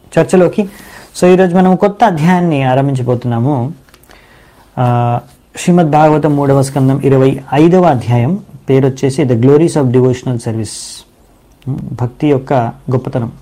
చర్చలోకి so ఈరోజు మనం కొత్త అధ్యాయాన్ని ఆరంభించబోతున్నాము ఆ, శ్రీమద్ భాగవతం మూడవ స్కందం ఇరవై ఐదవ అధ్యాయం పేరు వచ్చేసి the glories of devotional service భక్తి యొక్క గొప్పతనం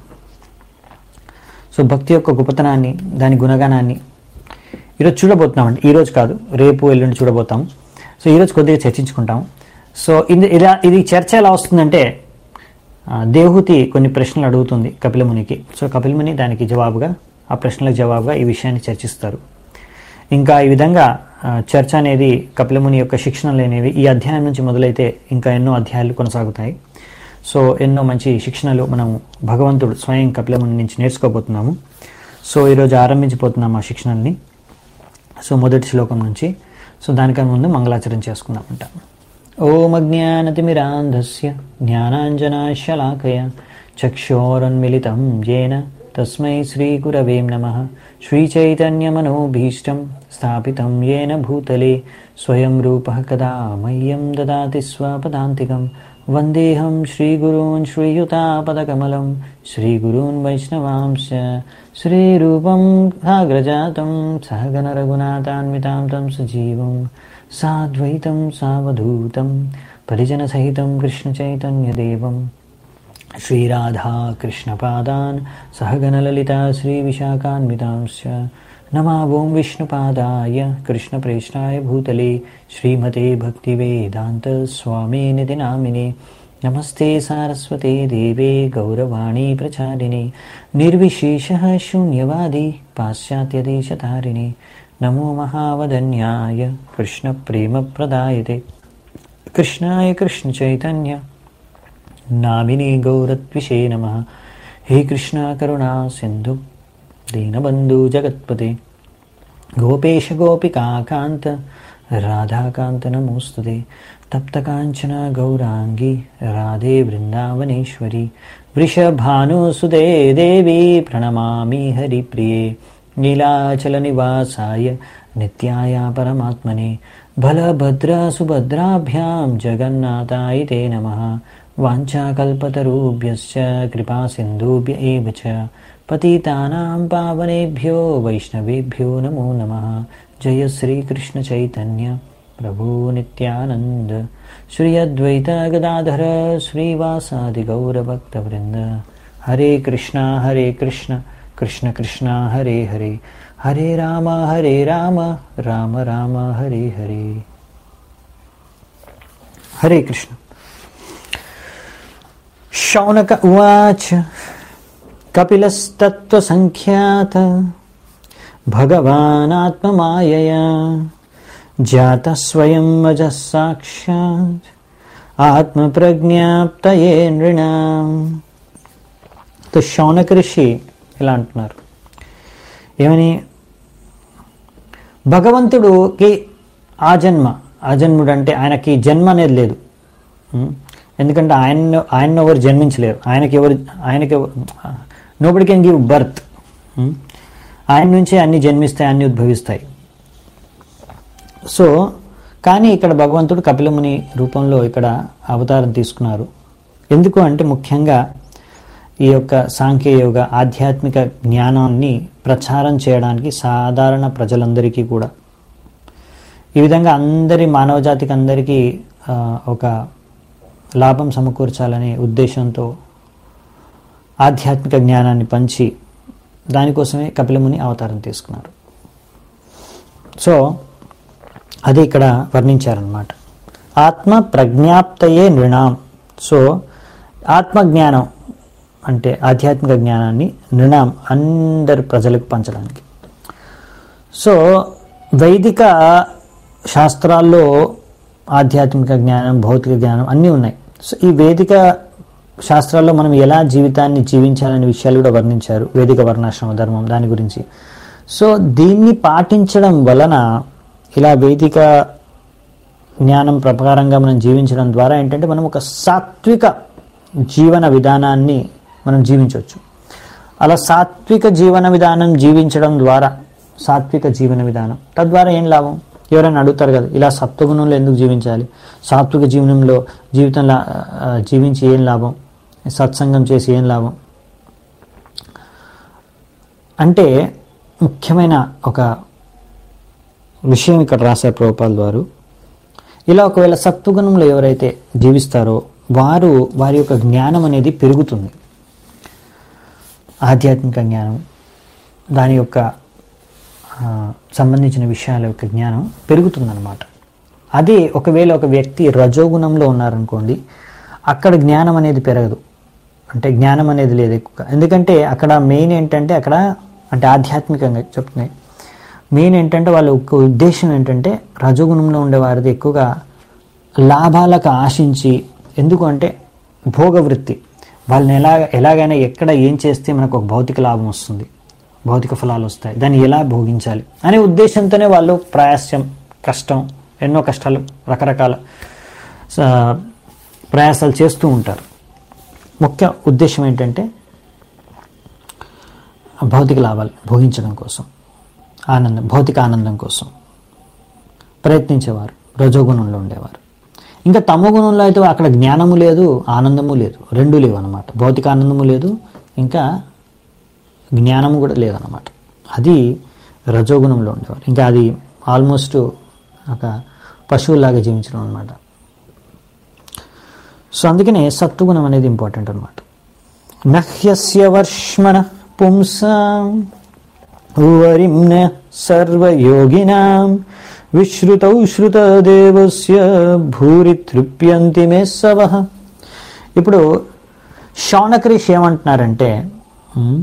సో భక్తి యొక్క గొప్పతనాన్ని దాని గుణగణాన్ని ఈరోజు చూడబోతున్నామండి ఈరోజు కాదు రేపు ఎల్లుండి చూడబోతాం సో ఈరోజు కొద్దిగా చర్చించుకుంటాం సో ఇది ఇలా ఇది చర్చ ఎలా వస్తుందంటే ఆ, దేవహూతి కొన్ని ప్రశ్నలు అడుగుతుంది కపిలమునికి సో కపిలముని దానికి జవాబుగా ఆ ప్రశ్నలకు జవాబుగా ఈ విషయాన్ని చర్చిస్తారు ఇంకా ఈ విధంగా ఆ, చర్చ అనేది కపిలముని యొక్క శిక్షణలు అనేవి ఈ అధ్యాయం నుంచి మొదలైతే ఇంకా ఎన్నో అధ్యాయాలు కొనసాగుతాయి సో ఎన్నో మంచి శిక్షణలు మనం భగవంతుడు స్వయం కపిలముని నుంచి నేర్చుకోబోతున్నాము సో ఈరోజు ఆరంభించిపోతున్నాం ఆ శిక్షణల్ని సో మొదటి శ్లోకం నుంచి సో దానికన్నా ముందు మంగళాచరణ చేసుకుందామంట ఓం అజ్ఞానతిమిరాంధస్య జ్ఞానాంజనాశలాకయ చక్షోరన్మిళితం येन తస్మై శ్రీగురవే నమ శ్రీచైతన్యమనోభీష్టం స్థాపితం येन భూతలే స్వయం రూపः కదా మह्यं దదాతి స్వపదాంతికం వందేహం శ్రీగురూన్ శ్రీయుతాపదకమలం శ్రీగురూన్ వైష్ణవాంశ శ్రీరూపం భాగ్రజాతం సహగణరఘునాథాన్వితాం తం సజీవం సాద్వైతం సావధూతం పరిజనసహితం కృష్ణచైతన్యదేవం श्रीराधा कृष्णपादान् सहगणललिता श्रीविशाखान्वितांश्च नमावों विष्णुपादाय कृष्णप्रेष्ठाय भूतले श्रीमते भक्तिवेदान्तस्वामिनिति नामिने नमस्ते सारस्वते देवे गौरवाणी प्रचारिणे निर्विशेषः शून्यवादी पाश्चात्यदेशतारिणे नमो महावदन्याय कृष्णप्रेमप्रदायते कृष्णाय कृष्णचैतन्य नामिने गौरत्विषे नमः हे कृष्णा करुणा सिन्धु दीनबन्धु जगत्पते गोपेश गोपिकान्त राधाकान्त नमोऽस्तु ते तप्तकाञ्चन गौराङ्गी राधे वृन्दावनेश्वरी वृषभानुसुते देवी प्रणमामि हरिप्रिये नीलाचलनिवासाय नित्याय परमात्मने बलभद्रसुभद्राभ्यां जगन्नाथाय ते नमः वाञ्छाकल्पतरुभ्यश्च कृपासिन्धुभ्य एव च पतितानां पावनेभ्यो वैष्णवेभ्यो नमो नमः जय श्रीकृष्णचैतन्य प्रभो नित्यानन्द श्री अद्वैत गदाधर श्रीवासादिगौरभक्तवृन्द हरे कृष्णा हरे कृष्ण कृष्ण कृष्ण हरे हरे हरे राम हरे राम राम राम हरे हरे हरे कृष्ण शौनक उवाच कपिलस्तत्त्वसङ्ख्यात भगवानात्ममायया जातः स्वयं वजः साक्षात् ఆత్మప్రజ్ఞాప్తయే నృణాం తో శౌనక ఋషి ఇలా అంటున్నారు ఏమని భగవంతుడుకి ఆ జన్మ ఆ జన్ముడు అంటే ఆయనకి జన్మ అనేది లేదు ఉం? ఎందుకంటే ఆయన ఆయన ఎవరు జన్మించలేరు ఆయనకి ఎవరు ఆయనకి నోబడి కెన్ గివ్ బర్త్ ఆయన నుంచే అన్ని జన్మిస్తాయి అన్ని ఉద్భవిస్తాయి సో కానీ ఇక్కడ భగవంతుడు కపిలముని రూపంలో ఇక్కడ అవతారం తీసుకున్నారు ఎందుకు అంటే ముఖ్యంగా ఈ యొక్క సాంఖ్య యోగ ఆధ్యాత్మిక జ్ఞానాన్ని ప్రచారం చేయడానికి సాధారణ ప్రజలందరికీ కూడా ఈ విధంగా అందరి మానవజాతికి అందరికీ ఆ, ఒక లాభం సమకూర్చాలనే ఉద్దేశంతో ఆధ్యాత్మిక జ్ఞానాన్ని పంచి దానికోసమే కపిలముని అవతారం తీసుకున్నారు సో అది ఇక్కడ వర్ణించారనమాట ఆత్మ ప్రజ్ఞాప్తయే నృణాం సో ఆత్మజ్ఞానం అంటే ఆధ్యాత్మిక జ్ఞానాన్ని నృణాం అందరి ప్రజలకు పంచడానికి సో వైదిక శాస్త్రాల్లో ఆధ్యాత్మిక జ్ఞానం భౌతిక జ్ఞానం అన్నీ ఉన్నాయి సో ఈ వేదిక శాస్త్రాల్లో మనం ఎలా జీవితాన్ని జీవించాలనే విషయాలు కూడా వర్ణించారు వేదిక వర్ణాశ్రమ ధర్మం దాని గురించి సో దీన్ని పాటించడం వలన ఇలా వేదిక జ్ఞానం ప్రకారంగా మనం జీవించడం ద్వారా ఏంటంటే మనం ఒక సాత్విక జీవన విధానాన్ని మనం జీవించవచ్చు అలా సాత్విక జీవన విధానం జీవించడం ద్వారా సాత్విక జీవన విధానం తద్వారా ఏం లాభం ఎవరైనా అడుగుతారు కదా ఇలా సత్వగుణంలో ఎందుకు జీవించాలి సాత్విక జీవనంలో జీవితంలో ఆ, జీవించి ఏం లాభం సత్సంగం చేసి ఏం లాభం అంటే ముఖ్యమైన ఒక విషయం ఇక్కడ రాశారు ప్రభుపాల్ వారు ఇలా ఒకవేళ సత్వగుణంలో ఎవరైతే జీవిస్తారో వారు వారి యొక్క జ్ఞానం అనేది పెరుగుతుంది ఆధ్యాత్మిక జ్ఞానం దాని యొక్క ఆ, సంబంధించిన విషయాల యొక్క జ్ఞానం పెరుగుతుందన్నమాట అదే ఒకవేళ ఒక వ్యక్తి రజోగుణంలో ఉన్నారనుకోండి అక్కడ జ్ఞానం అనేది పెరగదు అంటే జ్ఞానం అనేది లేదు ఎక్కువగా ఎందుకంటే అక్కడ మెయిన్ ఏంటంటే అక్కడ అంటే ఆధ్యాత్మికంగా చెప్తున్నాయి మెయిన్ ఏంటంటే వాళ్ళ యొక్క ఉద్దేశం ఏంటంటే రజోగుణంలో ఉండే వారిది ఎక్కువగా లాభాలకు ఆశించి ఎందుకు అంటే భోగవృత్తి వాళ్ళని ఎలా ఎలాగైనా ఎక్కడ ఏం చేస్తే మనకు ఒక భౌతిక లాభం వస్తుంది భౌతిక ఫలాలు వస్తాయి దాన్ని ఎలా భోగించాలి అనే ఉద్దేశంతోనే వాళ్ళు ప్రయాసం కష్టం ఎన్నో కష్టాలు రకరకాల స- ప్రయాసాలు చేస్తూ ఉంటారు ముఖ్య ఉద్దేశం ఏంటంటే భౌతిక లాభాలు భోగించడం కోసం ఆనందం భౌతిక ఆనందం కోసం ప్రయత్నించేవారు రజోగుణంలో ఉండేవారు ఇంకా తమో గుణంలో అయితే అక్కడ జ్ఞానము లేదు ఆనందము లేదు రెండు లేవు అనమాట భౌతిక ఆనందము లేదు ఇంకా జ్ఞానము కూడా లేదన్నమాట అది రజోగుణంలో ఉండేవారు ఇంకా అది ఆల్మోస్ట్ ఒక పశువులాగా జీవించడం అనమాట సో అందుకనే సత్వగుణం అనేది ఇంపార్టెంట్ అనమాట నహ్యస్య వర్ష్మణ పుంసాం వరిమ్న సర్వయోగినాం విశ్రుతౌ శ్రుతదేవస్య భూరి తృప్యంతి మే సవః ఇప్పుడు శౌనకరీష్ ఏమంటున్నారంటే ఉమ్,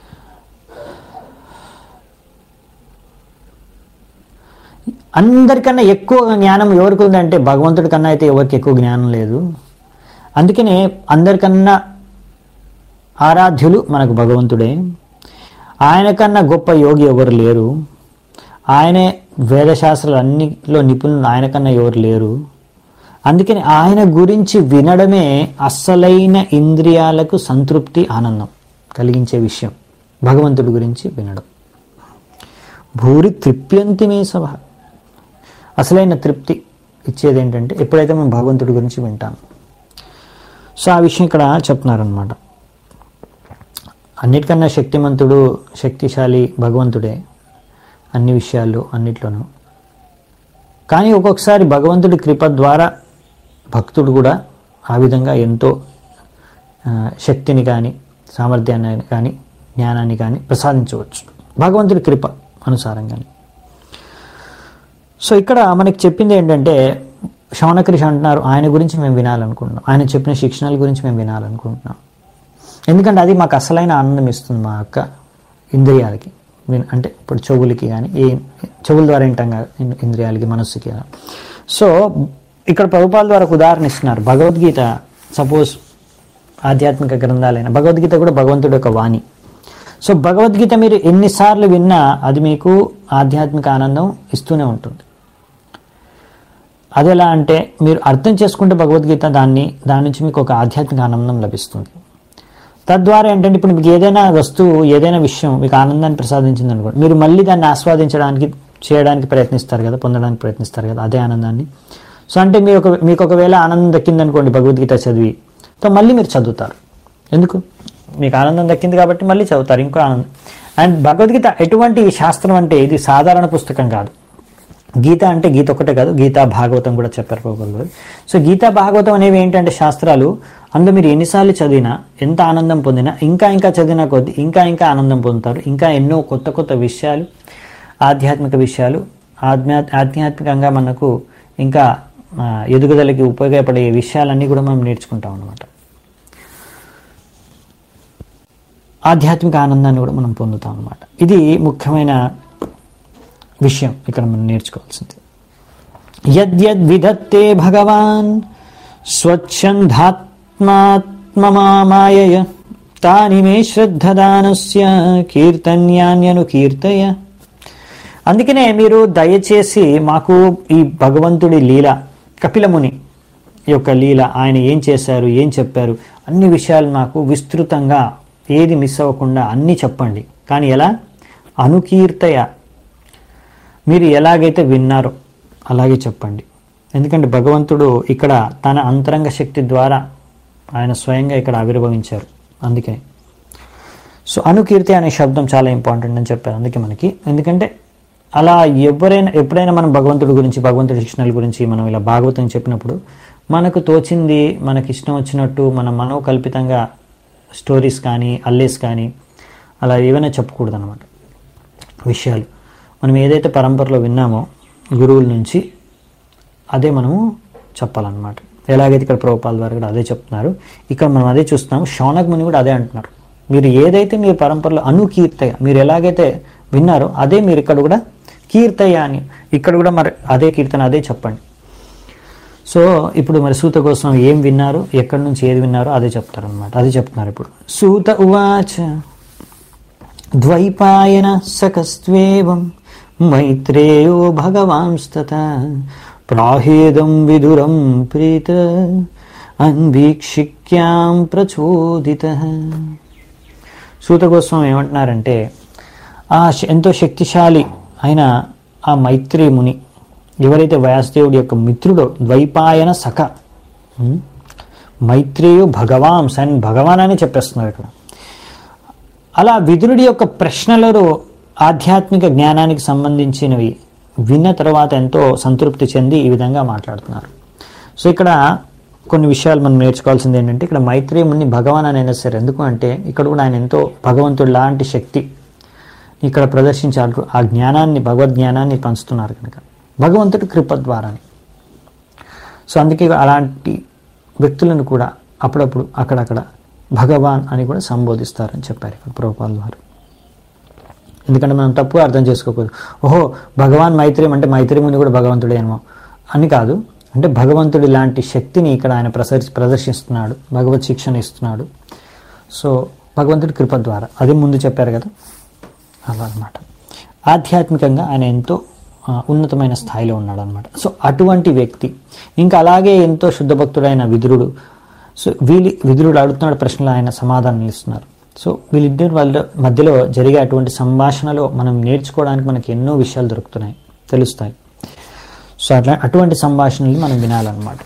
అందరికన్నా ఎక్కువ జ్ఞానం ఎవరికి ఉందంటే భగవంతుడి కన్నా అయితే ఎవరికి ఎక్కువ జ్ఞానం లేదు అందుకనే అందరికన్నా ఆరాధ్యులు మనకు భగవంతుడే ఆయన కన్నా గొప్ప యోగి ఎవరు లేరు ఆయనే వేదశాస్త్రాలు అన్నిలో నిపుణులు ఆయన కన్నా ఎవరు లేరు అందుకని ఆయన గురించి వినడమే అస్సలైన ఇంద్రియాలకు సంతృప్తి ఆనందం కలిగించే విషయం భగవంతుడి గురించి వినడం భూరి తృప్యంతి మే సభ అసలైన తృప్తి ఇచ్చేది ఏంటంటే ఎప్పుడైతే మనం భగవంతుడి గురించి వింటాం సో ఆ విషయం ఇక్కడ చెప్తున్నారనమాట అన్నిటికన్నా శక్తిమంతుడు శక్తిశాలి భగవంతుడే అన్ని విషయాల్లో అన్నిట్లోనూ కానీ ఒక్కొక్కసారి భగవంతుడి కృప ద్వారా భక్తుడు కూడా ఆ విధంగా ఎంతో ఆ, శక్తిని కానీ సామర్థ్యాన్ని కానీ జ్ఞానాన్ని కానీ ప్రసాదించవచ్చు భగవంతుడి కృప అనుసారంగానే సో ఇక్కడ మనకి చెప్పింది ఏంటంటే శవనకరిషి అంటున్నారు ఆయన గురించి మేము వినాలనుకుంటున్నాం ఆయన చెప్పిన శిక్షణల గురించి మేము వినాలనుకుంటున్నాం ఎందుకంటే అది మాకు అసలైన ఆనందం ఇస్తుంది మా యొక్క ఇంద్రియాలకి విన్- అంటే ఇప్పుడు చెవులకి కానీ ఏ చెవుల ద్వారా వింటాం కదా ఇన్- ఇంద్రియాలకి మనస్సుకి కానీ. సో ఇక్కడ ప్రభుపాల ద్వారా ఒక ఉదాహరణ ఇస్తున్నారు భగవద్గీత సపోజ్ ఆధ్యాత్మిక గ్రంథాలైన భగవద్గీత కూడా భగవంతుడి యొక్క వాణి సో భగవద్గీత మీరు ఎన్నిసార్లు విన్నా అది మీకు ఆధ్యాత్మిక ఆనందం ఇస్తూనే ఉంటుంది అది ఎలా అంటే మీరు అర్థం చేసుకుంటే భగవద్గీత దాన్ని దాని నుంచి మీకు ఒక ఆధ్యాత్మిక ఆనందం లభిస్తుంది తద్వారా ఏంటంటే ఇప్పుడు మీకు ఏదైనా వస్తువు ఏదైనా విషయం మీకు ఆనందాన్ని ప్రసాదించింది అనుకోండి మీరు మళ్ళీ దాన్ని ఆస్వాదించడానికి చేయడానికి ప్రయత్నిస్తారు కదా పొందడానికి ప్రయత్నిస్తారు కదా అదే ఆనందాన్ని సో అంటే మీరు ఒక మీకు ఒకవేళ ఆనందం దక్కింది అనుకోండి భగవద్గీత చదివి సో మళ్ళీ మీరు చదువుతారు ఎందుకు మీకు ఆనందం దక్కింది కాబట్టి మళ్ళీ చదువుతారు ఇంకో ఆనందం అండ్ భగవద్గీత ఎటువంటి శాస్త్రం అంటే ఇది సాధారణ పుస్తకం కాదు గీత అంటే గీత ఒకటే కాదు గీత భాగవతం కూడా చెప్పారు ప్రభుత్వం గారు సో గీత భాగవతం అనేవి ఏంటంటే శాస్త్రాలు అందులో మీరు ఎన్నిసార్లు చదివినా ఎంత ఆనందం పొందినా ఇంకా ఇంకా చదివిన కొద్దీ ఇంకా ఇంకా ఆనందం పొందుతారు ఇంకా ఎన్నో కొత్త కొత్త విషయాలు ఆధ్యాత్మిక విషయాలు ఆధ్యా ఆధ్యాత్మికంగా మనకు ఇంకా ఆ, ఎదుగుదలకి ఉపయోగపడే విషయాలన్నీ కూడా మనం నేర్చుకుంటాం అన్నమాట ఆధ్యాత్మిక ఆనందాన్ని కూడా మనం పొందుతాం అన్నమాట ఇది ముఖ్యమైన విషయం ఇక్కడ మనం నేర్చుకోవాల్సింది యద్యద్ విధత్తే భగవాన్ స్వచ్ఛందాత్మాత్మమాయ తాని మే శ్రద్ధదానస్య కీర్తన్యాన్యను కీర్తయ అందుకనే మీరు దయచేసి మాకు ఈ భగవంతుడి లీల కపిలముని యొక్క లీల ఆయన ఏం చేశారు ఏం చెప్పారు అన్ని విషయాలు నాకు విస్తృతంగా ఏది మిస్ అవ్వకుండా అన్నీ చెప్పండి కానీ ఎలా అనుకీర్తయ మీరు ఎలాగైతే విన్నారో అలాగే చెప్పండి ఎందుకంటే భగవంతుడు ఇక్కడ తన అంతరంగ శక్తి ద్వారా ఆయన స్వయంగా ఇక్కడ ఆవిర్భవించారు అందుకని సో అనుకీర్తి అనే శబ్దం చాలా ఇంపార్టెంట్ అని చెప్పారు అందుకే మనకి ఎందుకంటే అలా ఎవరైనా ఎప్పుడైనా మనం భగవంతుడి గురించి భగవంతుడి శిక్షణల గురించి మనం ఇలా భాగవతం చెప్పినప్పుడు మనకు తోచింది మనకి ఇష్టం వచ్చినట్టు మన మనోకల్పితంగా స్టోరీస్ కానీ అల్లేస్ కానీ అలా ఏవైనా చెప్పకూడదు అనమాట విషయాలు మనం ఏదైతే పరంపరలో విన్నామో గురువుల నుంచి అదే మనము చెప్పాలన్నమాట ఎలాగైతే ఇక్కడ ప్రభుపాల ద్వారా కూడా అదే చెప్తున్నారు ఇక్కడ మనం అదే చూస్తున్నాం శౌనక్ ముని కూడా అదే అంటున్నారు మీరు ఏదైతే మీరు పరంపరలో అనుకీర్తయ మీరు ఎలాగైతే విన్నారో అదే మీరు ఇక్కడ కూడా కీర్తయ అని ఇక్కడ కూడా మరి అదే కీర్తన అదే చెప్పండి సో ఇప్పుడు మరి సూత కోసం ఏం విన్నారు ఎక్కడి నుంచి ఏది విన్నారో అదే చెప్తారనమాట అదే చెప్తున్నారు ఇప్పుడు సూత ఉవాచ ద్వైపాయన సకస్త్వేవం మైత్రేయో భగవాంస్తత ప్రాహేదం విదురం ప్రీత అన్వీక్షిక్యాం ప్రచోదిత సూత కోసం ఏమంటున్నారంటే ఆ శ- ఎంతో శక్తిశాలి అయిన ఆ మైత్రి ముని ఎవరైతే వ్యాసదేవుడి యొక్క మిత్రుడో ద్వైపాయన సఖ ఉం? మైత్రేయు భగవాన్ సన్ భగవాన్ అని చెప్పేస్తున్నారు ఇక్కడ అలా విదురుడి యొక్క ప్రశ్నలలో ఆధ్యాత్మిక జ్ఞానానికి సంబంధించినవి విన్న తర్వాత ఎంతో సంతృప్తి చెంది ఈ విధంగా మాట్లాడుతున్నారు సో ఇక్కడ కొన్ని విషయాలు మనం నేర్చుకోవాల్సింది ఏంటంటే ఇక్కడ మైత్రేయుని భగవాన్ అని అయినా సరే ఎందుకు అంటే ఇక్కడ కూడా ఆయన ఎంతో భగవంతుడు లాంటి శక్తి ఇక్కడ ప్రదర్శించారు ఆ జ్ఞానాన్ని భగవద్ జ్ఞానాన్ని పంచుతున్నారు కనుక భగవంతుడి కృప ద్వారానే సో అందుకే అలాంటి వ్యక్తులను కూడా అప్పుడప్పుడు అక్కడక్కడ భగవాన్ అని కూడా సంబోధిస్తారని చెప్పారు ఇక్కడ ప్రభుపాల్ వారు ఎందుకంటే మనం తప్పు అర్థం చేసుకోకూడదు ఓహో భగవాన్ మైత్రేయం అంటే మైత్రేముని కూడా భగవంతుడేమో అని కాదు అంటే భగవంతుడి లాంటి శక్తిని ఇక్కడ ఆయన ప్రసరి ప్రదర్శిస్తున్నాడు భగవత్ శిక్షణ ఇస్తున్నాడు సో భగవంతుడి కృప ద్వారా అది ముందు చెప్పారు కదా అలా అనమాట ఆధ్యాత్మికంగా ఆయన ఎంతో ఆ, ఉన్నతమైన స్థాయిలో ఉన్నాడు అనమాట సో అటువంటి వ్యక్తి ఇంకా అలాగే ఎంతో శుద్ధ భక్తుడైన విదురుడు సో వీళ్ళు విదురుడు అడుగుతున్నాడు ప్రశ్నలు ఆయన సమాధానం ఇస్తున్నారు సో వీళ్ళిద్దరి వాళ్ళ మధ్యలో జరిగే అటువంటి సంభాషణలో మనం నేర్చుకోవడానికి మనకి ఎన్నో విషయాలు దొరుకుతున్నాయి తెలుస్తాయి సో అట్లా అటువంటి సంభాషణల్ని మనం వినాలన్నమాట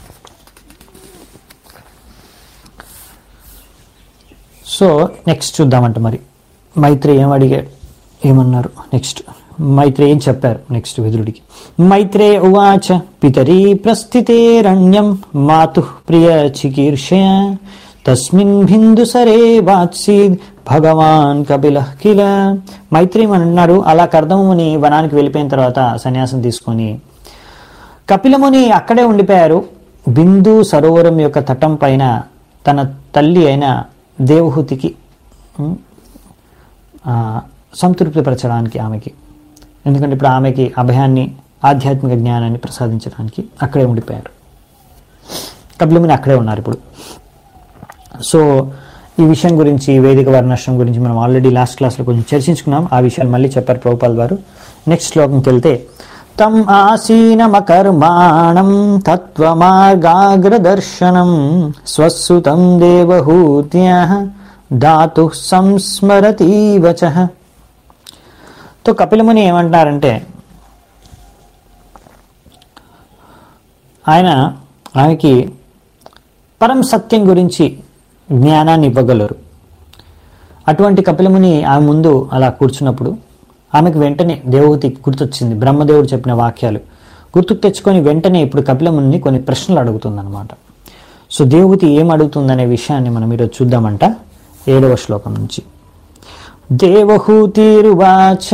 సో నెక్స్ట్ చూద్దామంట మరి మైత్రి ఏం అడిగాడు ఏమన్నారు నెక్స్ట్ మైత్రి ఏం చెప్పారు నెక్స్ట్ విదురుడికి మైత్రే ఉవాచ పితరీ ప్రస్థితేరణ్యం మాతు ప్రియ చికీర్షయ తస్మిన్ బిందు సరే వాత్సీద్ భగవాన్ కపిల కిల మైత్రి అన్నారు అలా కర్దముని వనానికి వెళ్ళిపోయిన తర్వాత సన్యాసం తీసుకొని కపిలముని అక్కడే ఉండిపోయారు బిందు సరోవరం యొక్క తటం పైన తన తల్లి అయిన దేవహూతికి ఉమ్, ఆ, సంతృప్తిపరచడానికి ఆమెకి ఎందుకంటే ఇప్పుడు ఆమెకి అభయాన్ని ఆధ్యాత్మిక జ్ఞానాన్ని ప్రసాదించడానికి అక్కడే ఉండిపోయారు కపిలముని అక్కడే ఉన్నారు ఇప్పుడు సో ఈ విషయం గురించి వేదిక వర్ణాశ్రం గురించి మనం ఆల్రెడీ లాస్ట్ క్లాస్లో కొంచెం చర్చించుకున్నాం ఆ విషయాలు మళ్ళీ చెప్పారు ప్రభుపాల్ వారు నెక్స్ట్ శ్లోకంకి వెళ్తే తం ఆసీనమకర్మాణం తత్వమార్గాగ్రదర్శనం స్వస్సుతం దేవహూత్య దాతు సంస్మరతీవచ తో కపిలముని ఏమంటున్నారంటే ఆయన ఆమెకి పరం సత్యం గురించి జ్ఞానాన్ని ఇవ్వగలరు అటువంటి కపిలముని ఆమె ముందు అలా కూర్చున్నప్పుడు ఆమెకు వెంటనే దేవహూతి గుర్తొచ్చింది బ్రహ్మదేవుడు చెప్పిన వాక్యాలు గుర్తుకు తెచ్చుకొని వెంటనే ఇప్పుడు కపిలముని కొన్ని ప్రశ్నలు అడుగుతుందన్నమాట సో దేవహూతి ఏం అడుగుతుందనే విషయాన్ని మనం ఈరోజు చూద్దామంట ఏడవ శ్లోకం నుంచి దేవహూతిరువాచ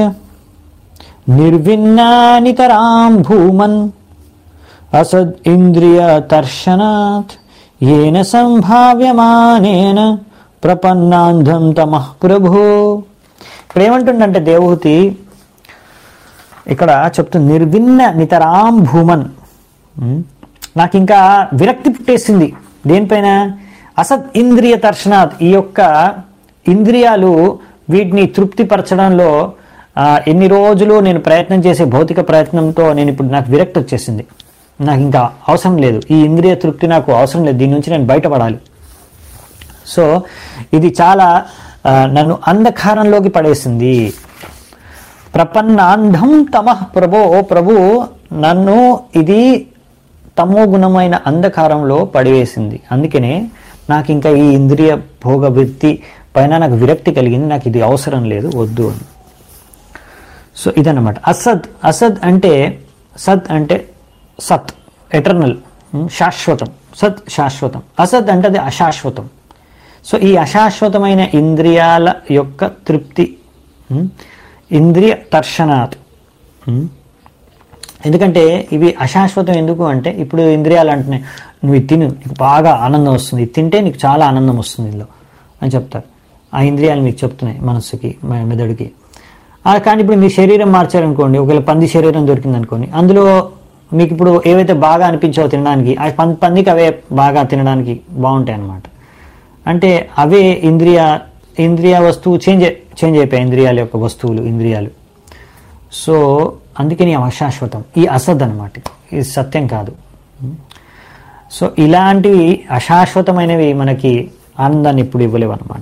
నిర్విన్నానితరాం భూమన్ అసద్ ఇంద్రియ తర్శనాత్ ఏన సంభావ్యమానేన ప్రపన్నాంధం తమః ప్రభో ఇక్కడ ఏమంటుండంటే దేవహూతి ఇక్కడ చెప్తుంది నిర్విన్న నితరాం భూమన్ ఉమ్, నాకు ఇంకా విరక్తి పుట్టేసింది దేనిపైన అసత్ ఇంద్రియ దర్శనాత్ ఈ యొక్క ఇంద్రియాలు వీటిని తృప్తిపరచడంలో ఆ, ఎన్ని రోజులు నేను ప్రయత్నం చేసే భౌతిక ప్రయత్నంతో నేను ఇప్పుడు నాకు విరక్తి వచ్చేసింది నాకు ఇంకా అవసరం లేదు ఈ ఇంద్రియ తృప్తి నాకు అవసరం లేదు దీని నుంచి నేను బయటపడాలి సో ఇది చాలా ఆ, నన్ను అంధకారంలోకి పడేసింది ప్రపన్నాంధం తమః ప్రభో ఓ ప్రభు నన్ను ఇది తమో గుణమైన అంధకారంలో పడివేసింది అందుకనే నాకు ఇంకా ఈ ఇంద్రియ భోగ వృత్తి పైన నాకు విరక్తి కలిగింది నాకు ఇది అవసరం లేదు వద్దు అని సో ఇదన్నమాట అసద్ అసద్ అంటే సత్ అంటే సత్ ఎటర్నల్ శాశ్వతం సత్ శాశ్వతం అసత్ అంటే అది అశాశ్వతం సో ఈ అశాశ్వతమైన ఇంద్రియాల యొక్క తృప్తి ఉమ్, ఇంద్రియ తర్షనాత్ ఉమ్, ఎందుకంటే ఇవి అశాశ్వతం ఎందుకు అంటే ఇప్పుడు ఇంద్రియాలు అంటున్నాయి నువ్వు ఇది తిను నీకు బాగా ఆనందం వస్తుంది ఇది తింటే నీకు చాలా ఆనందం వస్తుంది ఇందులో అని చెప్తారు ఆ ఇంద్రియాలు మీకు చెప్తున్నాయి మనస్సుకి మె- మెదడుకి ఆ, కానీ ఇప్పుడు మీ శరీరం మార్చారనుకోండి ఒకవేళ పంది శరీరం దొరికింది అనుకోండి అందులో మీకు ఇప్పుడు ఏవైతే బాగా అనిపించావో తినడానికి ఆ పం పందికి అవే బాగా తినడానికి బాగుంటాయి అన్నమాట అంటే అవే ఇంద్రియ ఇంద్రియ వస్తువు చేంజ్ చేంజ్ అయిపోయాయి ఇంద్రియాల యొక్క వస్తువులు ఇంద్రియాలు సో అందుకని అవి అశాశ్వతం ఈ అసద్ అనమాట ఇది సత్యం కాదు సో ఇలాంటివి అశాశ్వతమైనవి మనకి ఆనందాన్ని ఇప్పుడు ఇవ్వలేవు అనమాట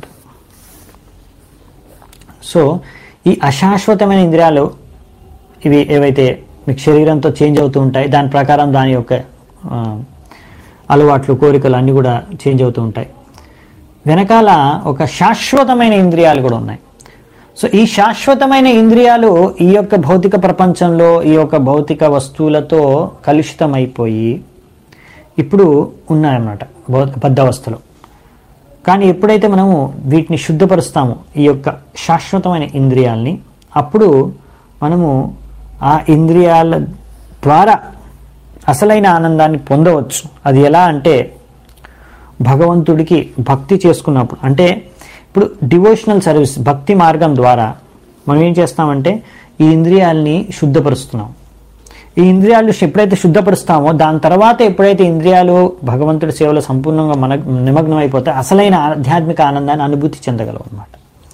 సో ఈ అశాశ్వతమైన ఇంద్రియాలు ఇవి ఏవైతే మీకు శరీరంతో చేంజ్ అవుతూ ఉంటాయి దాని ప్రకారం దాని యొక్క ఆ, అలవాట్లు కోరికలు అన్నీ కూడా చేంజ్ అవుతూ ఉంటాయి వెనకాల ఒక శాశ్వతమైన ఇంద్రియాలు కూడా ఉన్నాయి సో ఈ శాశ్వతమైన ఇంద్రియాలు ఈ యొక్క భౌతిక ప్రపంచంలో ఈ యొక్క భౌతిక వస్తువులతో కలుషితమైపోయి ఇప్పుడు ఉన్నాయన్నమాట భౌ- బద్ధవస్థలో కానీ ఎప్పుడైతే మనము వీటిని శుద్ధపరుస్తామో ఈ యొక్క శాశ్వతమైన ఇంద్రియాల్ని అప్పుడు మనము ఆ ఇంద్రియాల ద్వారా అసలైన ఆనందాన్ని పొందవచ్చు అది ఎలా అంటే భగవంతుడికి భక్తి చేసుకున్నప్పుడు అంటే ఇప్పుడు డివోషనల్ సర్వీస్ భక్తి మార్గం ద్వారా మనం ఏం చేస్తామంటే ఈ ఇంద్రియాల్ని శుద్ధపరుస్తున్నాం ఈ ఇంద్రియాలు ఎప్పుడైతే శుద్ధపరుస్తామో దాని తర్వాత ఎప్పుడైతే ఇంద్రియాలు భగవంతుడి సేవలో సంపూర్ణంగా మన నిమగ్నం అయిపోతే అసలైన ఆధ్యాత్మిక ఆనందాన్ని అనుభూతి చెందగలవు అనమాట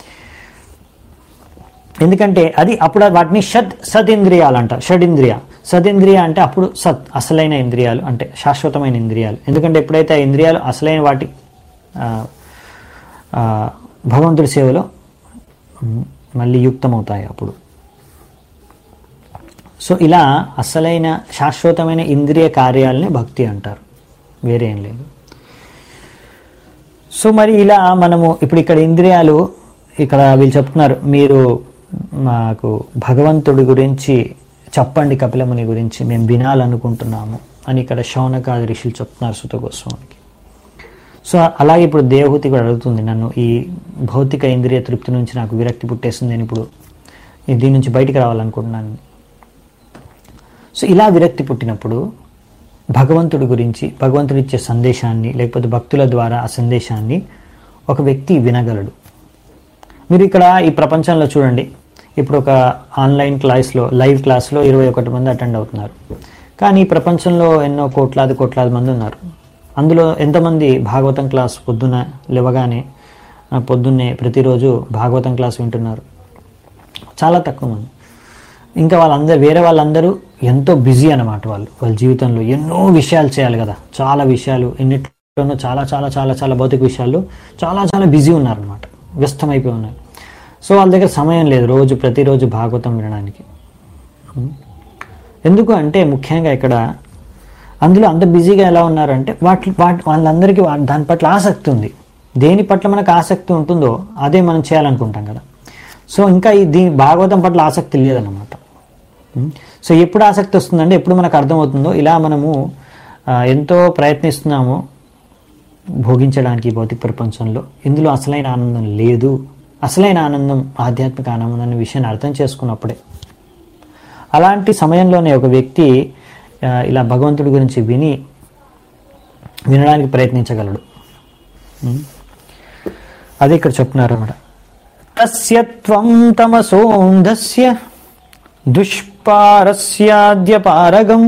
ఎందుకంటే అది అప్పుడు వాటిని షద్ సదింద్రియాలు అంట షడింద్రియ సదింద్రియ అంటే అప్పుడు సత్ అసలైన ఇంద్రియాలు అంటే శాశ్వతమైన ఇంద్రియాలు ఎందుకంటే ఎప్పుడైతే ఆ ఇంద్రియాలు అసలైన వాటి ఆ, ఆ, భగవంతుడి సేవలో మ్, మళ్ళీ యుక్తమవుతాయి అప్పుడు సో ఇలా అసలైన శాశ్వతమైన ఇంద్రియ కార్యాలని భక్తి అంటారు వేరే ఏం లేదు సో మరి ఇలా మనము ఇప్పుడు ఇక్కడ ఇంద్రియాలు ఇక్కడ వీళ్ళు చెప్తున్నారు మీరు మాకు భగవంతుడి గురించి చెప్పండి కపిలముని గురించి మేము వినాలనుకుంటున్నాము అని ఇక్కడ శౌనకాది ఋషులు చెప్తున్నారు సుత గోస్వామికి సో అలాగే ఇప్పుడు దేవహూతి కూడా అడుగుతుంది నన్ను ఈ భౌతిక ఇంద్రియ తృప్తి నుంచి నాకు విరక్తి పుట్టేస్తుంది నేను ఇప్పుడు ఈ దీని నుంచి బయటికి రావాలనుకుంటున్నాను సో ఇలా విరక్తి పుట్టినప్పుడు భగవంతుడి గురించి భగవంతుడు ఇచ్చే సందేశాన్ని లేకపోతే భక్తుల ద్వారా ఆ సందేశాన్ని ఒక వ్యక్తి వినగలడు మీరు ఇక్కడ ఈ ప్రపంచంలో చూడండి ఇప్పుడు ఒక ఆన్లైన్ క్లాస్లో లైవ్ క్లాస్లో ఇరవై ఒకటి మంది అటెండ్ అవుతున్నారు కానీ ఈ ప్రపంచంలో ఎన్నో కోట్లాది కోట్లాది మంది ఉన్నారు అందులో ఎంతమంది భాగవతం క్లాస్ పొద్దున లేవగానే ఆ, పొద్దున్నే ప్రతిరోజు భాగవతం క్లాస్ వింటున్నారు చాలా తక్కువ మంది ఇంకా వాళ్ళందరూ వేరే వాళ్ళందరూ ఎంతో బిజీ అన్నమాట వాళ్ళు వాళ్ళ జీవితంలో ఎన్నో విషయాలు చేయాలి కదా చాలా విషయాలు ఎన్నిట్లోనూ చాలా చాలా చాలా చాలా భౌతిక విషయాల్లో చాలా చాలా బిజీ ఉన్నారనమాట వ్యస్తమైపోయి ఉన్నారు సో వాళ్ళ దగ్గర సమయం లేదు రోజు ప్రతిరోజు భాగవతం వినడానికి ఉం. ఎందుకు అంటే ముఖ్యంగా ఇక్కడ అందులో అంత బిజీగా ఎలా ఉన్నారంటే వాటి వాటి వాళ్ళందరికీ వా- దాని పట్ల ఆసక్తి ఉంది దేని పట్ల మనకు ఆసక్తి ఉంటుందో అదే మనం చేయాలనుకుంటాం కదా సో ఇంకా ఈ దీని భాగవతం పట్ల ఆసక్తి లేదన్నమాట ఉం? సో ఎప్పుడు ఆసక్తి వస్తుందంటే ఎప్పుడు మనకు అర్థమవుతుందో ఇలా మనము ఆ, ఎంతో ప్రయత్నిస్తున్నాము భోగించడానికి ఈ భౌతిక ప్రపంచంలో ఇందులో అసలైన ఆనందం లేదు అసలైన ఆనందం ఆధ్యాత్మిక ఆనందం అనే విషయాన్ని అర్థం చేసుకున్నప్పుడే అలాంటి సమయంలోనే ఒక వ్యక్తి ఆ, ఇలా భగవంతుడి గురించి విని వినడానికి ప్రయత్నించగలడు ఉం? అదే ఇక్కడ చెప్తున్నారు అన్నమాట తస్య త్వం తమసోంధస్య దుష్పారస్యాద్యపారగం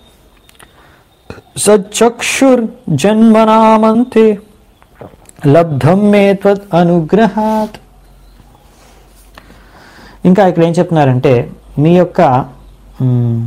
సచక్షుర్జన్మనామంతే లబ్ధం మే త్వద్ అనుగ్రహాత్ ఇంకా ఇక్కడ ఏం చెప్తున్నారంటే మీ యొక్క మ్,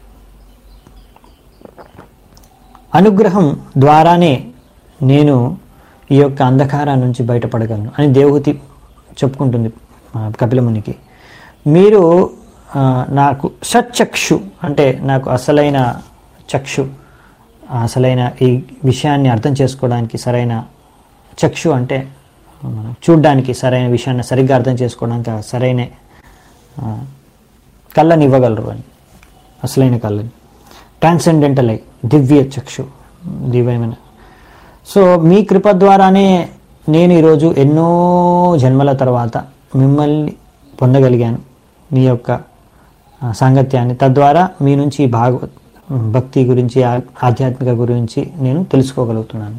అనుగ్రహం ద్వారానే నేను ఈ యొక్క అంధకారం నుంచి బయటపడగలను అని దేవహూతి చెప్పుకుంటుంది ఆ, కపిలమునికి మీరు ఆ, నాకు సచ్చక్షు అంటే నాకు అసలైన చక్షు అసలైన ఈ విషయాన్ని అర్థం చేసుకోవడానికి సరైన చక్షు అంటే మనం చూడ్డానికి సరైన విషయాన్ని సరిగ్గా అర్థం చేసుకోవడానికి ఆ సరైన ఆ, కళ్ళని ఇవ్వగలరు అని అసలైన కళ్ళని ట్రాన్సెండెంటల్ అయి దివ్య చక్షు దివ్యమైన సో మీ కృప ద్వారానే నేను ఈరోజు ఎన్నో జన్మల తర్వాత మిమ్మల్ని పొందగలిగాను మీ యొక్క ఆ, సాంగత్యాన్ని తద్వారా మీ నుంచి ఈ భాగ భక్తి గురించి ఆ- ఆధ్యాత్మిక గురించి నేను తెలుసుకోగలుగుతున్నాను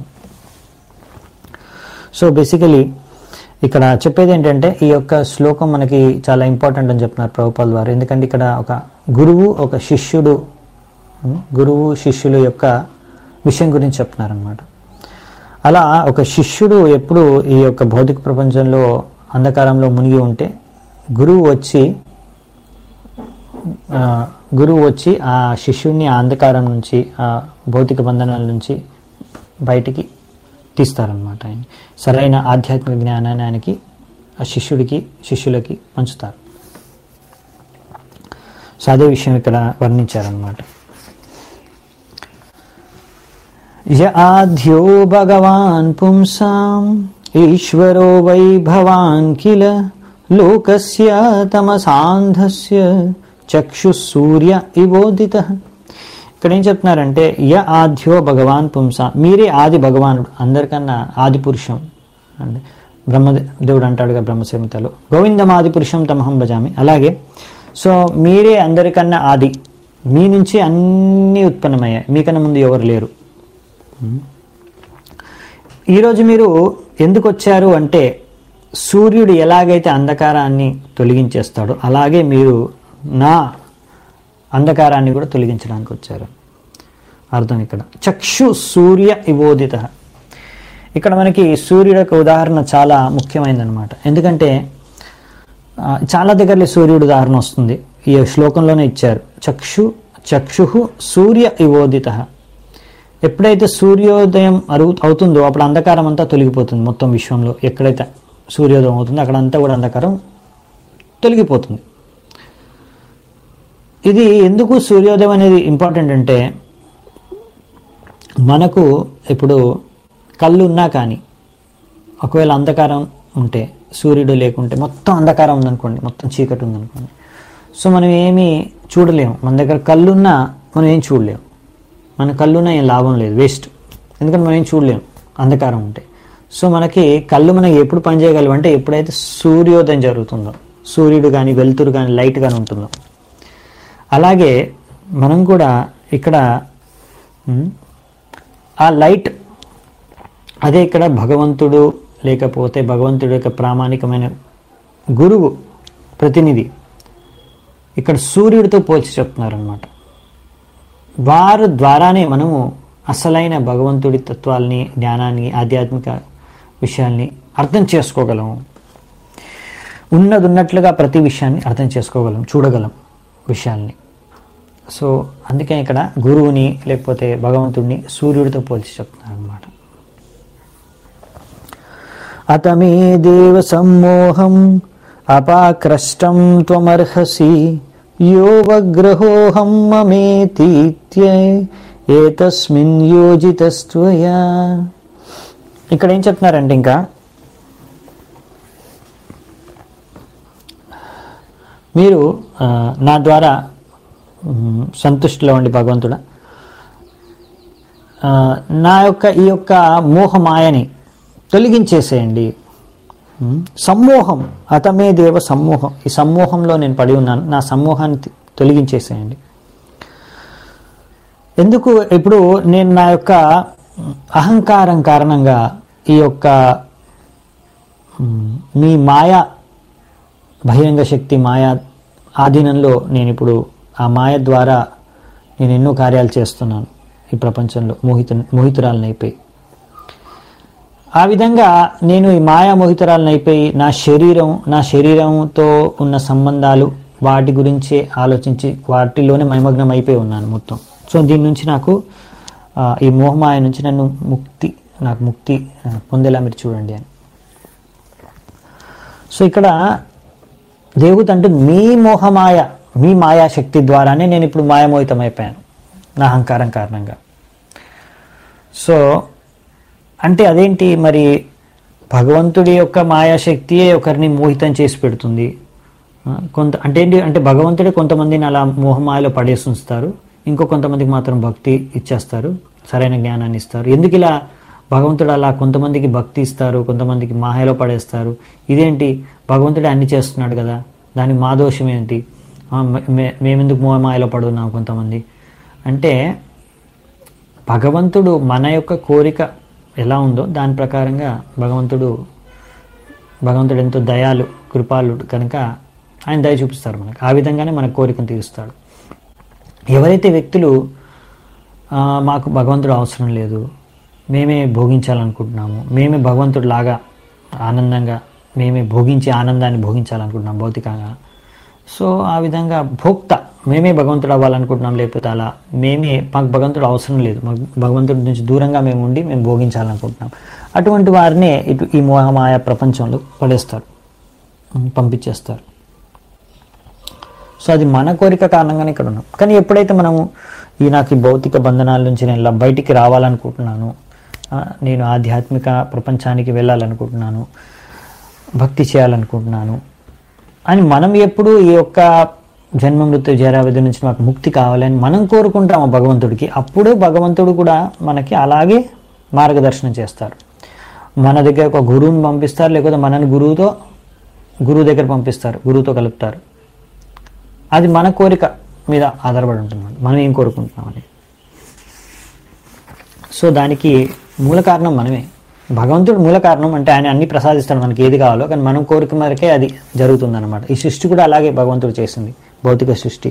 సో బేసికలీ ఇక్కడ చెప్పేది ఏంటంటే ఈ యొక్క శ్లోకం మనకి చాలా ఇంపార్టెంట్ అని చెప్తున్నారు ప్రభుపాల్ వారు ఎందుకంటే ఇక్కడ ఒక గురువు ఒక శిష్యుడు ఉం, గురువు శిష్యుల యొక్క విషయం గురించి చెప్తున్నారు అనమాట అలా ఒక శిష్యుడు ఎప్పుడు ఈ యొక్క భౌతిక ప్రపంచంలో అంధకారంలో మునిగి ఉంటే గురువు వచ్చి ఆ, గురువు వచ్చి ఆ శిష్యుడిని ఆ అంధకారం నుంచి ఆ భౌతిక బంధనాల నుంచి బయటికి తీస్తారనమాట ఆయన సరైన ఆధ్యాత్మిక జ్ఞానాన్ని ఆయనకి ఆ శిష్యుడికి శిష్యులకి పంచుతారు సో అదే విషయం ఇక్కడ వర్ణించారనమాట య ఆధ్యో భగవాన్ పుంసాం ఈశ్వరో వై భవాన్ కిల లోకస్య తమసాంధస్య చక్షు సూర్య ఇవోదిత ఇక్కడ ఏం చెప్తున్నారంటే య ఆధ్యో భగవాన్ పుంస మీరే ఆది భగవానుడు అందరికన్నా ఆది పురుషం అంటే బ్రహ్మదేవుడు అంటాడుగా బ్రహ్మసంహితలో గోవిందం ఆది పురుషం తమహం భజామి అలాగే సో మీరే అందరికన్నా ఆది మీ నుంచి అన్నీ ఉత్పన్నమయ్యాయి మీకన్నా ముందు ఎవరు లేరు ఈరోజు మీరు ఎందుకు వచ్చారు అంటే సూర్యుడు ఎలాగైతే అంధకారాన్ని తొలగించేస్తాడో అలాగే మీరు నా అంధకారాన్ని కూడా తొలగించడానికి వచ్చారు అర్థం ఇక్కడ చక్షు సూర్య ఇవోదిత ఇక్కడ మనకి సూర్యుడు యొక్క ఉదాహరణ చాలా ముఖ్యమైనదన్నమాట ఎందుకంటే ఆ, చాలా దగ్గరలో సూర్యుడు ఉదాహరణ వస్తుంది ఈ శ్లోకంలోనే ఇచ్చారు చక్షు చక్షు సూర్య ఇవోదిత ఎప్పుడైతే సూర్యోదయం అరుగు అవుతుందో అప్పుడు అంధకారం అంతా తొలగిపోతుంది మొత్తం విశ్వంలో ఎక్కడైతే సూర్యోదయం అవుతుందో అక్కడ అంతా కూడా అంధకారం తొలగిపోతుంది ఇది ఎందుకు సూర్యోదయం అనేది ఇంపార్టెంట్ అంటే మనకు ఇప్పుడు కళ్ళు ఉన్నా కానీ ఒకవేళ అంధకారం ఉంటే సూర్యుడు లేకుంటే మొత్తం అంధకారం ఉందనుకోండి మొత్తం చీకటి ఉందనుకోండి సో మనం ఏమీ చూడలేము మన దగ్గర కళ్ళున్నా మనం ఏం చూడలేము మన కళ్ళున్నా ఏం లాభం లేదు వేస్ట్ ఎందుకంటే మనం ఏం చూడలేము అంధకారం ఉంటే సో మనకి కళ్ళు మనకి ఎప్పుడు పనిచేయగలవు అంటే ఎప్పుడైతే సూర్యోదయం జరుగుతుందో సూర్యుడు కానీ వెలుతురు కానీ లైట్ కానీ ఉంటుందో అలాగే మనం కూడా ఇక్కడ ఉమ్, ఆ లైట్ అదే ఇక్కడ భగవంతుడు లేకపోతే భగవంతుడి యొక్క ప్రామాణికమైన గురువు ప్రతినిధి ఇక్కడ సూర్యుడితో పోల్చి చెప్తున్నారనమాట వారి ద్వారానే మనము అసలైన భగవంతుడి తత్వాల్ని జ్ఞానాన్ని ఆధ్యాత్మిక విషయాల్ని అర్థం చేసుకోగలము ఉన్నది ఉన్నట్లుగా ప్రతి విషయాన్ని అర్థం చేసుకోగలం చూడగలం విషయాల్ని సో అందుకే ఇక్కడ గురువుని లేకపోతే భగవంతుడిని సూర్యుడితో పోల్చి చెప్తున్నారు అనమాట అతమే దేవ సమ్మోహం అపాక్రష్టం త్వమర్హసి యో వగ్రహోహం మమేతీత్య ఏతస్మిన్ యోజితస్త్వయా ఇక్కడ ఏం చెప్తున్నారంటే ఇంకా మీరు ఆ, నా ద్వారా మ్, సంతుష్టిలో ఉండి భగవంతుడా ఆ, నా యొక్క ఈ యొక్క మోహమాయని తొలగించేసేయండి మ్, సమ్మోహం అతమే దేవ సమ్మోహం ఈ సమ్మోహంలో నేను పడి ఉన్నాను నా సమ్మోహాన్ని తి- తొలగించేసేయండి ఎందుకు ఇప్పుడు నేను నా యొక్క అహంకారం కారణంగా ఈ యొక్క మ్, మీ మాయా బహిరంగ శక్తి మాయా ఆధీనంలో నేను ఇప్పుడు ఆ మాయ ద్వారా నేను ఎన్నో కార్యాలు చేస్తున్నాను ఈ ప్రపంచంలో మోహిత మోహితురాలను అయిపోయి ఆ విధంగా నేను ఈ మాయా మోహితురాలను అయిపోయి నా శరీరం నా శరీరంతో ఉన్న సంబంధాలు వాటి గురించే ఆలోచించి వాటిలోనే మైమగ్నం అయిపోయి ఉన్నాను మొత్తం సో దీని నుంచి నాకు ఆ, ఈ మోహమాయ నుంచి నన్ను ముక్తి నాకు ముక్తి ఆ, పొందేలా మీరు చూడండి అని సో ఇక్కడ దేవుడు అంటూ మీ మోహమాయ మీ మాయాశక్తి ద్వారానే నేను ఇప్పుడు మాయమోహితం అయిపోయాను నా అహంకారం కారణంగా సో అంటే అదేంటి మరి భగవంతుడి యొక్క మాయాశక్తియే ఒకరిని మోహితం చేసి పెడుతుంది ఆ, కొంత అంటే ఏంటి అంటే భగవంతుడే కొంతమందిని అలా మోహమాయలో పడేసి ఉంచుతారు ఇంకో కొంతమందికి మాత్రం భక్తి ఇచ్చేస్తారు సరైన జ్ఞానాన్ని ఇస్తారు ఎందుకు ఇలా భగవంతుడు అలా కొంతమందికి భక్తి ఇస్తారు కొంతమందికి మాయలో పడేస్తారు ఇదేంటి భగవంతుడే అన్ని చేస్తున్నాడు కదా దానికి మా దోషం ఏంటి ఆ, మే- మే- మేమెందుకు మోహమాయలో పడున్నాం కొంతమంది అంటే భగవంతుడు మన యొక్క కోరిక ఎలా ఉందో దాని ప్రకారంగా భగవంతుడు భగవంతుడు ఎంతో దయాలు కృపాలుడు కనుక ఆయన దయ చూపిస్తారు మనకు ఆ విధంగానే మన కోరికను తీరుస్తాడు ఎవరైతే వ్యక్తులు "ఆ, మాకు భగవంతుడు అవసరం లేదు మేమే భోగించాలనుకుంటున్నాము మేమే భగవంతుడు లాగా ఆనందంగా మేమే భోగించి ఆనందాన్ని భోగించాలనుకుంటున్నాం భౌతికంగా సో ఆ విధంగా భోక్త మేమే భగవంతుడు అవ్వాలనుకుంటున్నాం లేకపోతే అలా మేమే మాకు భగవంతుడు అవసరం లేదు మాకు భగవంతుడి నుంచి దూరంగా మేము ఉండి మేము భోగించాలనుకుంటున్నాం అటువంటి వారినే ఇటు ఈ మోహమాయ ప్రపంచంలో పడేస్తారు పంపించేస్తారు సో అది మన కోరిక కారణంగానే ఇక్కడ ఉన్నాం కానీ ఎప్పుడైతే మనము ఈ నాకు ఈ భౌతిక బంధనాల నుంచి నేను ఇలా బయటికి రావాలనుకుంటున్నాను ఆ, నేను ఆధ్యాత్మిక ప్రపంచానికి వెళ్ళాలనుకుంటున్నాను భక్తి చేయాలనుకుంటున్నాను అని మనం ఎప్పుడు ఈ యొక్క జన్మ మృత్యు జరావిధి నుంచి మాకు ముక్తి కావాలని మనం కోరుకుంటాము భగవంతుడికి అప్పుడు భగవంతుడు కూడా మనకి అలాగే మార్గదర్శనం చేస్తారు మన దగ్గర ఒక గురువుని పంపిస్తారు లేకపోతే మనని గురువుతో గురువు దగ్గర పంపిస్తారు గురువుతో కలుపుతారు అది మన కోరిక మీద ఆధారపడి ఉంటుంది మనం ఏం కోరుకుంటున్నామని సో దానికి మూల కారణం మనమే భగవంతుడు మూల కారణం అంటే ఆయన అన్ని ప్రసాదిస్తాడు మనకి ఏది కావాలో కానీ మనం కోరిక మేరకే అది జరుగుతుంది అనమాట ఈ సృష్టి కూడా అలాగే భగవంతుడు చేసింది భౌతిక సృష్టి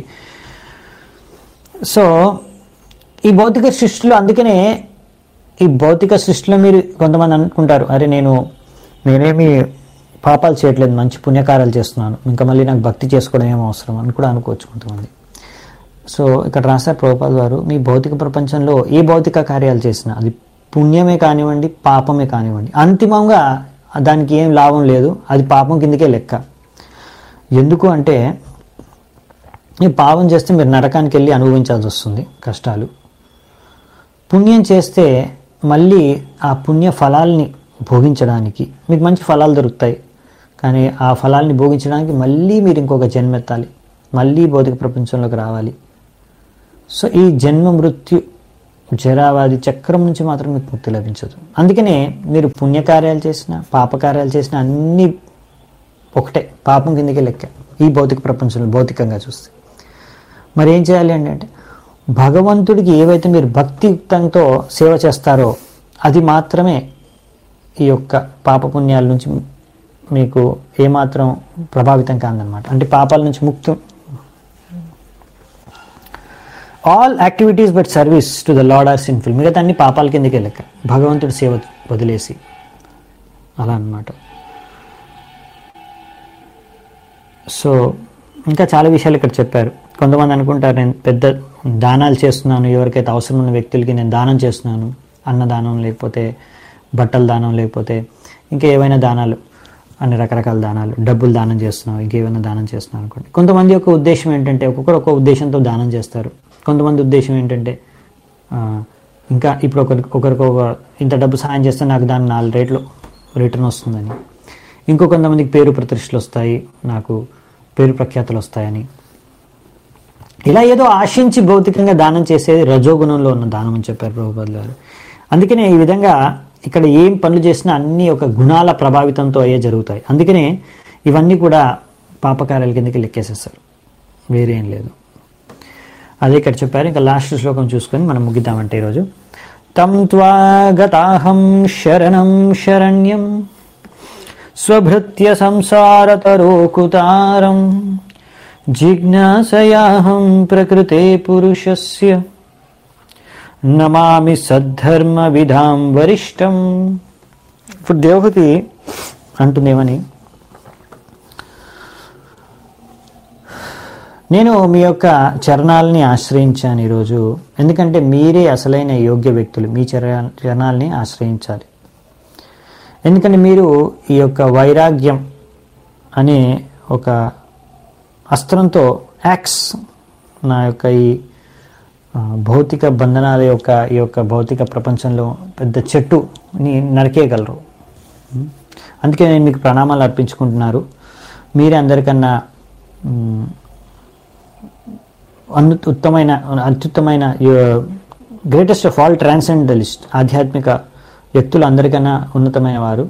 సో ఈ భౌతిక సృష్టిలో అందుకనే ఈ భౌతిక సృష్టిలో మీరు కొంతమంది అనుకుంటారు అరే నేను నేనేమి పాపాలు చేయట్లేదు మంచి పుణ్యకార్యాలు చేస్తున్నాను ఇంకా మళ్ళీ నాకు భక్తి చేసుకోవడం ఏం అవసరం అని కూడా అనుకోవచ్చు కొంతమంది సో ఇక్కడ రాశారు ప్రభుపాల్ వారు మీ భౌతిక ప్రపంచంలో ఏ భౌతిక కార్యాలు చేసినా అది పుణ్యమే కానివ్వండి పాపమే కానివ్వండి అంతిమంగా దానికి ఏం లాభం లేదు అది పాపం కిందకే లెక్క ఎందుకు అంటే ఈ పాపం చేస్తే మీరు నరకానికి వెళ్ళి అనుభవించాల్సి వస్తుంది కష్టాలు పుణ్యం చేస్తే మళ్ళీ ఆ పుణ్య ఫలాల్ని భోగించడానికి మీకు మంచి ఫలాలు దొరుకుతాయి కానీ ఆ ఫలాల్ని భోగించడానికి మళ్ళీ మీరు ఇంకొక జన్మెత్తాలి మళ్ళీ భౌతిక ప్రపంచంలోకి రావాలి సో ఈ జన్మ మృత్యు జరావాది చక్రం నుంచి మాత్రం మీకు ముక్తి లభించదు అందుకనే మీరు పుణ్యకార్యాలు చేసిన పాపకార్యాలు చేసిన అన్నీ ఒకటే పాపం కిందకి లెక్క ఈ భౌతిక ప్రపంచంలో భౌతికంగా చూస్తే మరి ఏం చేయాలి అండి అంటే భగవంతుడికి ఏవైతే మీరు భక్తియుక్తంతో సేవ చేస్తారో అది మాత్రమే ఈ యొక్క పాపపుణ్యాల నుంచి మీకు ఏమాత్రం ప్రభావితం కాదనమాట అంటే పాపాల నుంచి ముక్తి all activities but service to the lord are sinful మిగతా అన్ని పాపాల కిందకే లెక్క భగవంతుడి సేవ వదిలేసి అలా అన్నమాట సో ఇంకా చాలా విషయాలు ఇక్కడ చెప్పారు కొంతమంది అనుకుంటారు నేను పెద్ద దానాలు చేస్తున్నాను ఎవరికైతే అవసరం ఉన్న వ్యక్తులకి నేను దానం చేస్తున్నాను అన్నదానం లేకపోతే బట్టల దానం లేకపోతే ఇంకా ఏవైనా దానాలు అన్ని రకరకాల దానాలు డబ్బులు దానం చేస్తున్నాం ఇంకేమైనా దానం చేస్తున్నాం అనుకోండి కొంతమంది యొక్క ఉద్దేశం ఏంటంటే ఒక్కొక్కరు ఒక్కొక్క ఉద్దేశంతో దానం చేస్తారు కొంతమంది ఉద్దేశం ఏంటంటే ఆ, ఇంకా ఇప్పుడు ఒకరికి ఒకరికి ఒక ఇంత డబ్బు సహాయం చేస్తే నాకు దాని నాలుగు రేట్లు రిటర్న్ వస్తుందని ఇంకో కొంతమందికి పేరు ప్రతిష్టలు వస్తాయి నాకు పేరు ప్రఖ్యాతులు వస్తాయని ఇలా ఏదో ఆశించి భౌతికంగా దానం చేసేది రజోగుణంలో ఉన్న దానం అని చెప్పారు ప్రభుపాద్ గారు అందుకనే ఈ విధంగా ఇక్కడ ఏం పనులు చేసినా అన్ని ఒక గుణాల ప్రభావితంతో అయ్యే జరుగుతాయి అందుకనే ఇవన్నీ కూడా పాపకార్యాల కిందకి లెక్కేసేస్తారు వేరే ఏం లేదు అదే ఇక్కడ చెప్పారు ఇంకా లాస్ట్ శ్లోకం చూసుకొని మనం ముగిద్దామంటే ఈరోజు తం త్వాగతాహం శరణం శరణ్యం స్వభృత్య సంసారతరోకుతారం జిజ్ఞాసయాహం ప్రకృతే పురుషస్య నమామి సద్ధర్మ విధాం వరిష్టం ఇప్పుడు దేవహతి అంటుందేమని నేను మీ యొక్క చరణాలని ఆశ్రయించాను ఈరోజు ఎందుకంటే మీరే అసలైన యోగ్య వ్యక్తులు మీ చర చరణాలని ఆశ్రయించాలి ఎందుకంటే మీరు ఈ యొక్క వైరాగ్యం అనే ఒక అస్త్రంతో యాక్స్ నా యొక్క ఈ ఆ, భౌతిక బంధనాల యొక్క ఈ యొక్క భౌతిక ప్రపంచంలో పెద్ద చెట్టుని నరికేయగలరు అందుకే నేను మీకు ప్రణామాలు అర్పించుకుంటున్నారు మీరే అందరికన్నా మ్, అను ఉత్తమైన అత్యుత్తమైన గ్రేటెస్ట్ ఆఫ్ ఆల్ ట్రాన్సెండలిస్ట్ ఆధ్యాత్మిక వ్యక్తులు అందరికన్నా ఉన్నతమైన వారు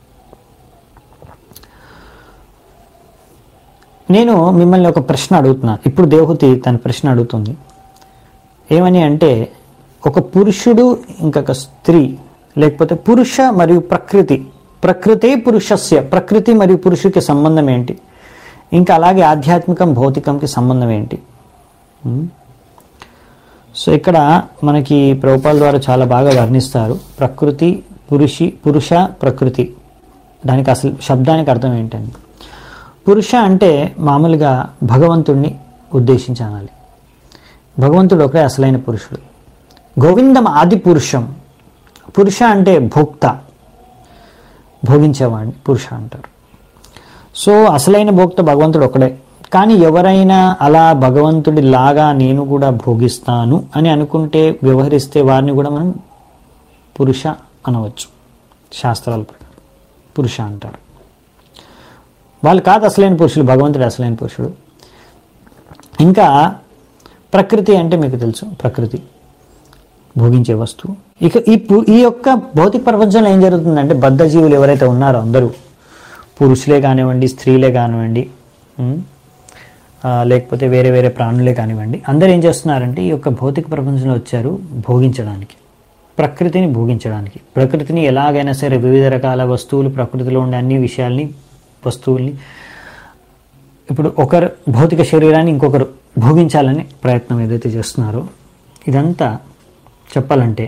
నేను మిమ్మల్ని ఒక ప్రశ్న అడుగుతున్నాను ఇప్పుడు దేవహూతి తన ప్రశ్న అడుగుతుంది ఏమని అంటే ఒక పురుషుడు ఇంకొక స్త్రీ లేకపోతే పురుష మరియు ప్రకృతి ప్రకృతే పురుషస్య ప్రకృతి మరియు పురుషుడికి సంబంధం ఏంటి ఇంకా అలాగే ఆధ్యాత్మికం భౌతికంకి సంబంధం ఏంటి ఉమ్. సో ఇక్కడ మనకి ప్రభుపాల ద్వారా చాలా బాగా వర్ణిస్తారు ప్రకృతి పురుషి పురుష ప్రకృతి దానికి అసలు శబ్దానికి అర్థం ఏంటండి పురుష అంటే మామూలుగా భగవంతుణ్ణి ఉద్దేశించి అనాలి భగవంతుడు ఒకడే అసలైన పురుషుడు గోవిందం ఆది పురుషం పురుష అంటే భోక్త భోగించేవాడిని పురుష అంటారు సో అసలైన భోక్త భగవంతుడు ఒకడే కానీ ఎవరైనా అలా భగవంతుడి లాగా నేను కూడా భోగిస్తాను అని అనుకుంటే వ్యవహరిస్తే వారిని కూడా మనం పురుష అనవచ్చు శాస్త్రాల ప్రకారం పురుష అంటారు వాళ్ళు కాదు అసలైన పురుషుడు భగవంతుడు అసలైన పురుషుడు ఇంకా ప్రకృతి అంటే మీకు తెలుసు ప్రకృతి భోగించే వస్తువు ఇక ఈ పు- ఈ యొక్క భౌతిక ప్రపంచంలో ఏం జరుగుతుందంటే బద్ధజీవులు ఎవరైతే ఉన్నారో అందరూ పురుషులే కానివ్వండి స్త్రీలే కానివ్వండి ఉమ్, ఆ, లేకపోతే వేరే వేరే ప్రాణులే కానివ్వండి అందరూ ఏం చేస్తున్నారంటే ఈ యొక్క భౌతిక ప్రపంచంలో వచ్చారు భోగించడానికి ప్రకృతిని భోగించడానికి ప్రకృతిని ఎలాగైనా సరే వివిధ రకాల వస్తువులు ప్రకృతిలో ఉండే అన్ని విషయాల్ని వస్తువుల్ని ఇప్పుడు ఒకరు భౌతిక శరీరాన్ని ఇంకొకరు భోగించాలని ప్రయత్నం ఏదైతే చేస్తున్నారో ఇదంతా చెప్పాలంటే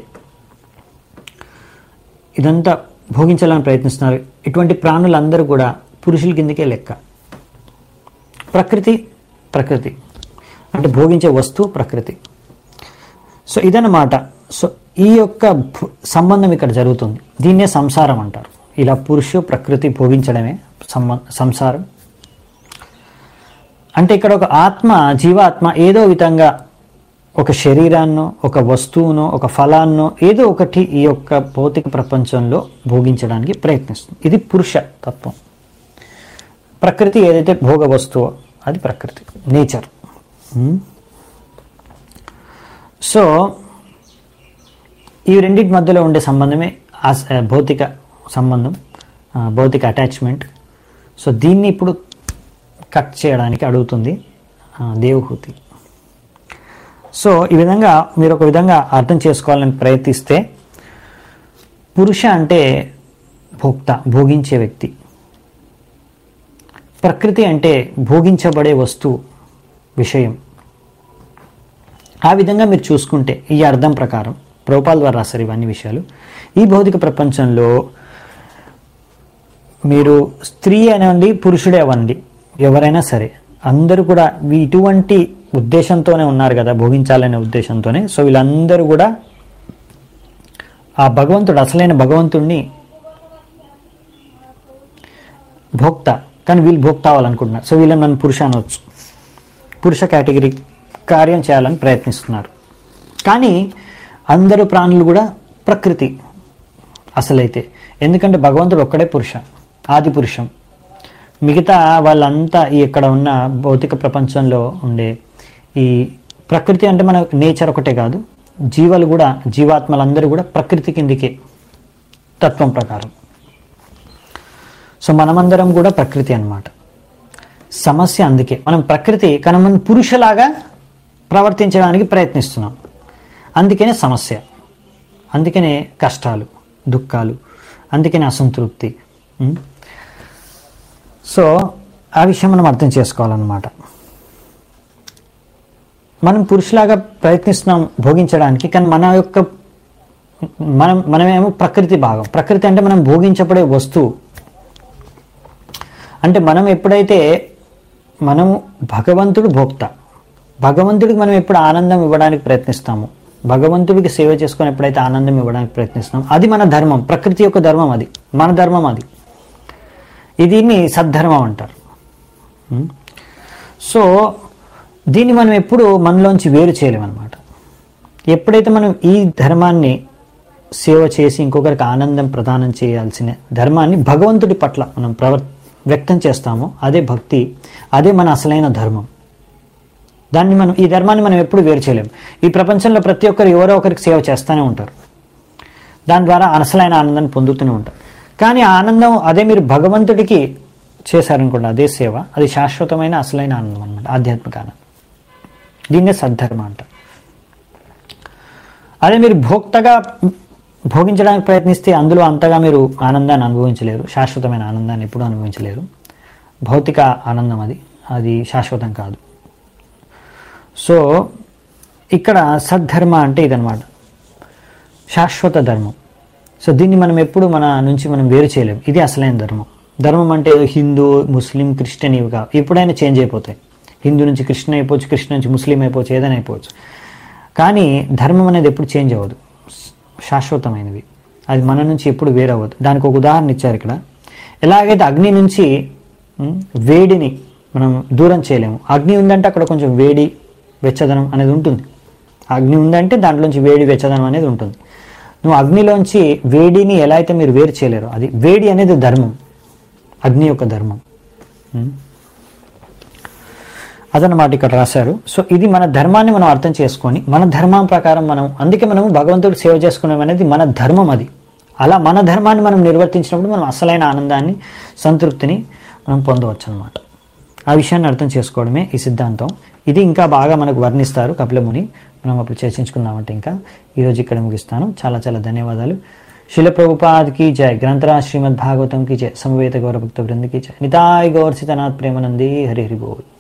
ఇదంతా భోగించాలని ప్రయత్నిస్తున్నారు ఇటువంటి ప్రాణులందరూ కూడా పురుషుల కిందకే లెక్క ప్రకృతి ప్రకృతి అంటే భోగించే వస్తువు ప్రకృతి సో ఇదన్నమాట సో ఈ యొక్క భ- సంబంధం ఇక్కడ జరుగుతుంది దీన్నే సంసారం అంటారు ఇలా పురుషు ప్రకృతి భోగించడమే సంబ సంసారం అంటే ఇక్కడ ఒక ఆత్మ జీవాత్మ ఏదో విధంగా ఒక శరీరాన్నో ఒక వస్తువునో ఒక ఫలాన్నో ఏదో ఒకటి ఈ యొక్క భౌతిక ప్రపంచంలో భోగించడానికి ప్రయత్నిస్తుంది ఇది పురుష తత్వం ప్రకృతి ఏదైతే భోగ వస్తువో అది ప్రకృతి నేచర్ సో ఈ రెండింటి మధ్యలో ఉండే సంబంధమే ఆస్- ఆ, భౌతిక సంబంధం ఆ, భౌతిక అటాచ్మెంట్ సో దీన్ని ఇప్పుడు కట్ చేయడానికి అడుగుతుంది ఆ, దేవహూతి సో ఈ విధంగా మీరు ఒక విధంగా అర్థం చేసుకోవాలని ప్రయత్నిస్తే పురుష అంటే భోక్త భోగించే వ్యక్తి ప్రకృతి అంటే భోగించబడే వస్తువు విషయం ఆ విధంగా మీరు చూసుకుంటే ఈ అర్థం ప్రకారం ప్రభుపాల్ ద్వారా రాశారు ఇవన్నీ విషయాలు ఈ భౌతిక ప్రపంచంలో మీరు స్త్రీ అనండి పురుషుడే అవ్వండి ఎవరైనా సరే అందరూ కూడా వీ- ఇటువంటి ఉద్దేశంతోనే ఉన్నారు కదా భోగించాలనే ఉద్దేశంతోనే సో వీళ్ళందరూ కూడా ఆ భగవంతుడు అసలైన భగవంతుడిని భోక్త కానీ వీళ్ళు భోక్త అవ్వాలనుకుంటున్నారు సో వీళ్ళని నన్ను పురుష అనవచ్చు పురుష కేటగిరీ కార్యం చేయాలని ప్రయత్నిస్తున్నారు కానీ అందరూ ప్రాణులు కూడా ప్రకృతి అసలైతే ఎందుకంటే భగవంతుడు ఒక్కడే పురుష ఆది పురుషం మిగతా వాళ్ళంతా ఈ ఇక్కడ ఉన్న భౌతిక ప్రపంచంలో ఉండే ఈ ప్రకృతి అంటే మన నేచర్ ఒకటే కాదు జీవాలు కూడా జీవాత్మలందరూ కూడా ప్రకృతి కిందికే తత్వం ప్రకారం సో మనమందరం కూడా ప్రకృతి అన్నమాట సమస్య అందుకే మనం ప్రకృతి కానీ మనం పురుషలాగా ప్రవర్తించడానికి ప్రయత్నిస్తున్నాం అందుకనే సమస్య అందుకనే కష్టాలు దుఃఖాలు అందుకనే అసంతృప్తి ఉం? సో ఆ విషయం మనం అర్థం చేసుకోవాలన్నమాట మనం పురుషులాగా ప్రయత్నిస్తున్నాం భోగించడానికి కానీ మన యొక్క మనం మనమేమో ప్రకృతి భాగం ప్రకృతి అంటే మనం భోగించబడే వస్తువు అంటే మనం ఎప్పుడైతే మనము భగవంతుడు భోక్త భగవంతుడికి మనం ఎప్పుడు ఆనందం ఇవ్వడానికి ప్రయత్నిస్తాము భగవంతుడికి సేవ చేసుకొని ఎప్పుడైతే ఆనందం ఇవ్వడానికి ప్రయత్నిస్తాం అది మన ధర్మం ప్రకృతి యొక్క ధర్మం అది మన ధర్మం అది దీన్ని సద్ధర్మం అంటారు ఉం? సో దీన్ని మనం ఎప్పుడు మనలోంచి వేరు చేయలేమన్నమాట ఎప్పుడైతే మనం ఈ ధర్మాన్ని సేవ చేసి ఇంకొకరికి ఆనందం ప్రదానం చేయాల్సిన ధర్మాన్ని భగవంతుడి పట్ల మనం ప్రవర్ వ్యక్తం చేస్తామో అదే భక్తి అదే మన అసలైన ధర్మం దాన్ని మనం ఈ ధర్మాన్ని మనం ఎప్పుడు వేరు చేయలేం ఈ ప్రపంచంలో ప్రతి ఒక్కరు ఎవరో ఒకరికి సేవ చేస్తూనే ఉంటారు దాని ద్వారా అసలైన ఆనందాన్ని పొందుతూనే ఉంటారు కానీ ఆ ఆనందం అదే మీరు భగవంతుడికి చేశారనుకోండి అదే సేవ అది శాశ్వతమైన అసలైన ఆనందం అనమాట ఆధ్యాత్మిక ఆనందం దీన్నే సద్ధర్మ అంటారు అదే మీరు భోక్తగా భోగించడానికి ప్రయత్నిస్తే అందులో అంతగా మీరు ఆనందాన్ని అనుభవించలేరు శాశ్వతమైన ఆనందాన్ని ఎప్పుడూ అనుభవించలేరు భౌతిక ఆనందం అది అది శాశ్వతం కాదు సో ఇక్కడ సద్ధర్మ అంటే ఇదనమాట శాశ్వత ధర్మం సో దీన్ని మనం ఎప్పుడు మన నుంచి మనం వేరు చేయలేం ఇది అసలైన ధర్మం ధర్మం అంటే ఏదో హిందూ ముస్లిం క్రిస్టియన్ ఇవి కావు ఎప్పుడైనా చేంజ్ అయిపోతాయి హిందూ నుంచి క్రిస్టియన్ అయిపోవచ్చు క్రిస్టియన్ నుంచి ముస్లిం అయిపోవచ్చు ఏదైనా అయిపోవచ్చు కానీ ధర్మం అనేది ఎప్పుడు చేంజ్ అవ్వదు శాశ్వతమైనవి అది మన నుంచి ఎప్పుడు వేరవ్వదు దానికి ఒక ఉదాహరణ ఇచ్చారు ఇక్కడ ఎలాగైతే అగ్ని నుంచి ఉమ్, వేడిని మనం దూరం చేయలేము అగ్ని ఉందంటే అక్కడ కొంచెం వేడి వెచ్చదనం అనేది ఉంటుంది అగ్ని ఉందంటే దాంట్లోంచి వేడి వెచ్చదనం అనేది ఉంటుంది నువ్వు అగ్నిలోంచి వేడిని ఎలా అయితే మీరు వేరు చేయలేరు అది వేడి అనేది ధర్మం అగ్ని యొక్క ధర్మం ఉమ్. అదనమాట ఇక్కడ రాశారు సో ఇది మన ధర్మాన్ని మనం అర్థం చేసుకొని మన ధర్మం ప్రకారం మనం అందుకే మనం భగవంతుడు సేవ చేసుకునే అనేది మన ధర్మం అది అలా మన ధర్మాన్ని మనం నిర్వర్తించినప్పుడు మనం అసలైన ఆనందాన్ని సంతృప్తిని మనం పొందవచ్చు అనమాట ఆ విషయాన్ని అర్థం చేసుకోవడమే ఈ సిద్ధాంతం ఇది ఇంకా బాగా మనకు వర్ణిస్తారు కపిలముని మనం అప్పుడు చర్చించుకుందామంటే ఇంకా ఈరోజు ఇక్కడ ముగిస్తాను చాలా చాలా ధన్యవాదాలు శిల ప్రభుపాద్ की जय ग्रंथराज श्रीमद् भागवतम की जय समवेत गौरभक्त वृंद की जय निताय गौर सीतानाथ प्रेमानंदी हरि हरि बोल